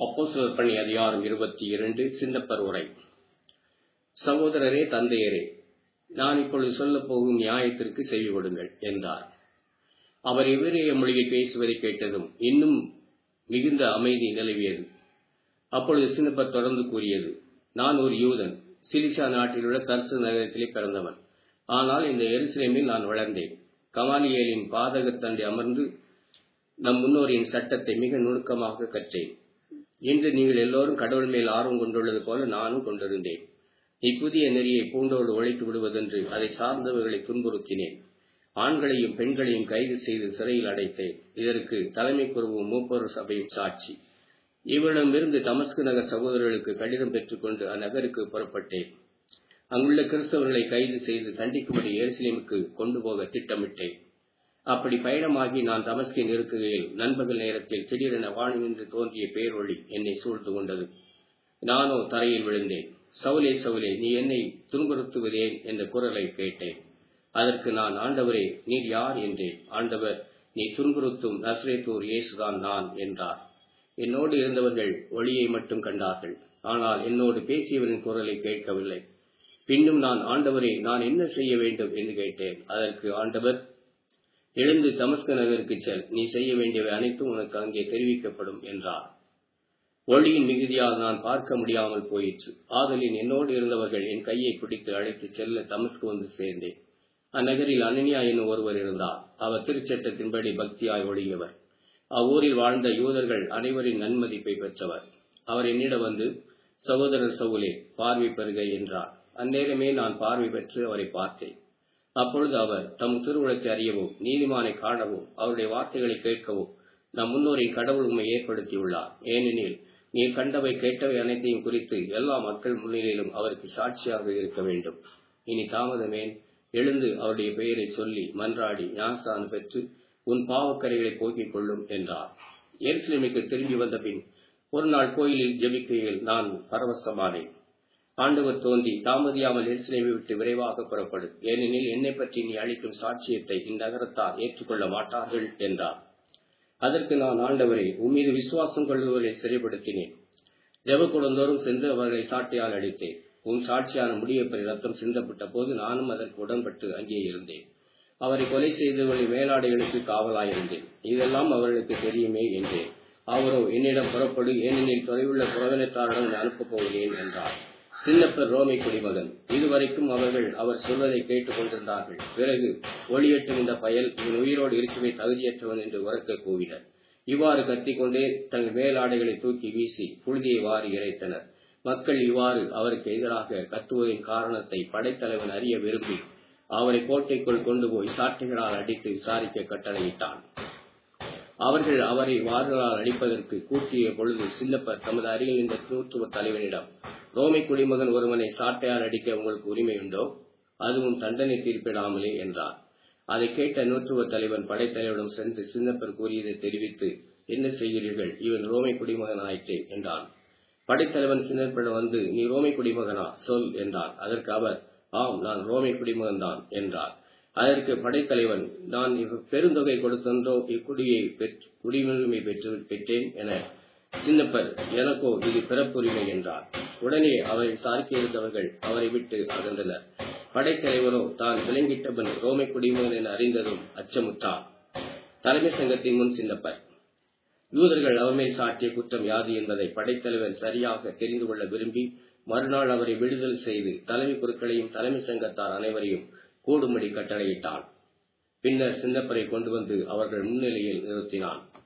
அப்போஸ்தலர் பணி அதிகாரம் இருபத்தி இரண்டு சின்னப்பர் உரை சகோதரரே தந்தையரே நான் இப்பொழுது சொல்லப் போகும் நியாயத்திற்கு செவி கொடுங்கள் என்றார் அவர் எவ்விரைய மொழியில் பேசுவதை கேட்டதும் இன்னும் மிகுந்த அமைதி நிலவியது அப்பொழுது சின்னப்பர் தொடர்ந்து கூறியது நான் ஒரு யூதன் சிலிசா நாட்டிலுள்ள தர்சு நகரத்திலே பிறந்தவன் ஆனால் இந்த எருசலேமில் நான் வளர்ந்தேன் கமாலியலின் பாதகத்தண்டை அமர்ந்து நம் முன்னோரின் சட்டத்தை மிக நுணுக்கமாக கற்றேன் இன்று நீங்கள் எல்லோரும் கடவுள் மேல் ஆர்வம் கொண்டுள்ளது போல நானும் கொண்டிருந்தேன் இப்புதிய நெறியை பூண்டோடு ஒழித்து விடுவதென்று அதை சார்ந்தவர்களை துன்புறுத்தினேன் ஆண்களையும் பெண்களையும் கைது செய்து சிறையில் அடைத்தேன் இதற்கு தலைமை குருவும் மூப்பொரு சபையும் சாட்சி இவரிடமிருந்து தமஸ்கு நகர் சகோதரர்களுக்கு கடிதம் பெற்றுக்கொண்டு அந்நகருக்கு புறப்பட்டேன் அங்குள்ள கிறிஸ்தவர்களை கைது செய்து தண்டிக்கும்படி எருசலேமுக்கு கொண்டு போக திட்டமிட்டேன் அப்படி பயணமாகி நான் தமஸ்கில் இருக்குகையில் நண்பகல் நேரத்தில் திடீரென வானின்று தோன்றிய பேரொழி என்னை சூழ்ந்து கொண்டது நானோ தரையில் விழுந்தேன் சவுலே சவுலே நீ என்னை துன்புறுத்துவதேன் என்ற குரலை கேட்டேன் அதற்கு நான் ஆண்டவரே நீர் யார் என்றேன் ஆண்டவர் நீ துன்புறுத்தும் நஸ்ரேத்தூர் இயேசுதான் நான் என்றார் என்னோடு இருந்தவர்கள் ஒளியை மட்டும் கண்டார்கள் ஆனால் என்னோடு பேசியவரின் குரலை கேட்கவில்லை பின்னும் நான் ஆண்டவரே நான் என்ன செய்ய வேண்டும் என்று கேட்டேன் அதற்கு ஆண்டவர் எழுந்து தமஸ்க நகருக்கு செல் நீ செய்ய வேண்டியவை அனைத்தும் உனக்கு அங்கே தெரிவிக்கப்படும் என்றார் ஒளியின் மிகுதியால் நான் பார்க்க முடியாமல் போயிற்று ஆதலின் என்னோடு இருந்தவர்கள் என் கையை பிடித்து அழைத்து செல்ல தமஸ்கு வந்து சேர்ந்தேன் அந்நகரில் அனனியா என்னும் ஒருவர் இருந்தார் அவர் திருச்சட்டத்தின்படி பக்தியாய் ஒழியவர் அவ்வூரில் வாழ்ந்த யூதர்கள் அனைவரின் நன்மதிப்பை பெற்றவர் அவர் என்னிடம் வந்து சகோதரர் சவுலே பார்வை பெறுக என்றார் அந்நேரமே நான் பார்வை பெற்று அவரை பார்த்தேன் அப்பொழுது அவர் தம் திருவுளத்தை அறியவும் நீதிமானை காணவும் அவருடைய வார்த்தைகளை கேட்கவும் நம் முன்னோரின் கடவுள் உண்மை ஏற்படுத்தியுள்ளார் ஏனெனில் நீர் கண்டவை கேட்டவை அனைத்தையும் குறித்து எல்லா மக்கள் முன்னிலையிலும் அவருக்கு சாட்சியாக இருக்க வேண்டும் இனி தாமதமேன் எழுந்து அவருடைய பெயரை சொல்லி மன்றாடி ஞானஸ்தானம் பெற்று உன் பாவக்கரைகளை போக்கிக் கொள்ளும் என்றார் எருசலேமுக்கு திரும்பி வந்த பின் ஒரு நாள் கோயிலில் ஜெபிக்கையில் நான் பரவசமானேன் ஆண்டவர் தோன்றி தாமதியாமல் எருசலேமை விட்டு விரைவாக புறப்படு ஏனெனில் என்னை பற்றி நீ அளிக்கும் சாட்சியத்தை இந்நகரத்தார் ஏற்றுக்கொள்ள மாட்டார்கள் என்றார் அதற்கு நான் ஆண்டவரை உம்மீது விசுவாசம் கொள்ளுவதை சிறைப்படுத்தினேன் ஜெப குழந்தோறும் சென்று அவர்களை சாட்டையால் அடித்தேன் உன் சாட்சியான முடியப்பெறி ரத்தம் சிந்தப்பட்ட போது நானும் அதற்கு உடன்பட்டு அங்கே இருந்தேன் அவரை கொலை செய்தவர்களை மேலாடைகளுக்கு காவலாயிருந்தேன் இதெல்லாம் அவர்களுக்கு தெரியுமே என்றேன் அவரோ என்னிடம் புறப்படு ஏனெனில் தொலைவுள்ள புறவினத்தாரிடம் அனுப்பப் போகிறேன் என்றார் சின்னப்பர் ரோமை குடிமகன் இதுவரைக்கும் அவர்கள் அவர் சொல்வதை கேட்டுக் கொண்டிருந்தார்கள் பிறகு ஒளியட்டும் இந்த பயல் இவன் உயிரோடு இருக்கவே தகுதியற்றவன் என்று உறக்க கூவினர் இவ்வாறு கத்திக்கொண்டே தங்கள் மேலாடைகளை தூக்கி வீசி புழுதியை வாரி இறைத்தனர் மக்கள் இவ்வாறு அவருக்கு எதிராக கத்துவதின் காரணத்தை படைத்தலைவன் அறிய விரும்பி அவரை கோட்டைக்குள் கொண்டு போய் சாட்டைகளால் அடித்து விசாரிக்க கட்டளையிட்டான் அவர்கள் அவரை வார்களால் அடிப்பதற்கு கூட்டிய பொழுது சின்னப்பர் தமது அருகில் இருந்த கிறிஸ்துவ தலைவனிடம் ரோமை குடிமகன் ஒருவனை சாட்டையால் அடிக்க உங்களுக்கு உரிமையுண்டோ அதுவும் தண்டனை தீர்ப்பிடாமலே என்றார் அதை கேட்ட நூற்றுவ தலைவன் படைத்தலைவரிடம் சென்று சின்னப்பர் கூறியதை தெரிவித்து என்ன செய்கிறீர்கள் இவன் ரோமை குடிமகன் ஆயிற்றே என்றான் படைத்தலைவன் சின்னப்பரிடம் வந்து நீ ரோமை குடிமகனா சொல் என்றான் அதற்கு அவர் ஆம் நான் ரோமை குடிமகன் தான் என்றார் அதற்கு படைத்தலைவன் நான் பெருந்தொகை கொடுத்தன்றோ இக்குடியை குடியுரிமை பெற்று பெற்றேன் என சின்னப்பர் எனக்கோ இது பிறப்புரிமை என்றார் உடனே அவரை சார்க்கி இருந்தவர்கள் அவரை விட்டு அகன்றனர் படைத்தலைவரோ தான் விளங்கிட்டவன் ரோமை குடிமகன் என அறிந்ததும் அச்சமுற்றார் தலைமை சங்கத்தின் முன் சின்னப்பர் யூதர்கள் அவர்மேல் சாட்டிய குற்றம் யாது என்பதை படைத்தலைவர் சரியாக தெரிந்து கொள்ள விரும்பி மறுநாள் அவரை விடுதல் செய்து தலைமை குருக்களையும் தலைமை சங்கத்தார் அனைவரையும் கூடும்படி கட்டளையிட்டான் பின்னர் சின்னப்பரை கொண்டு வந்து அவர்கள் முன்னிலையில் நிறுத்தினான்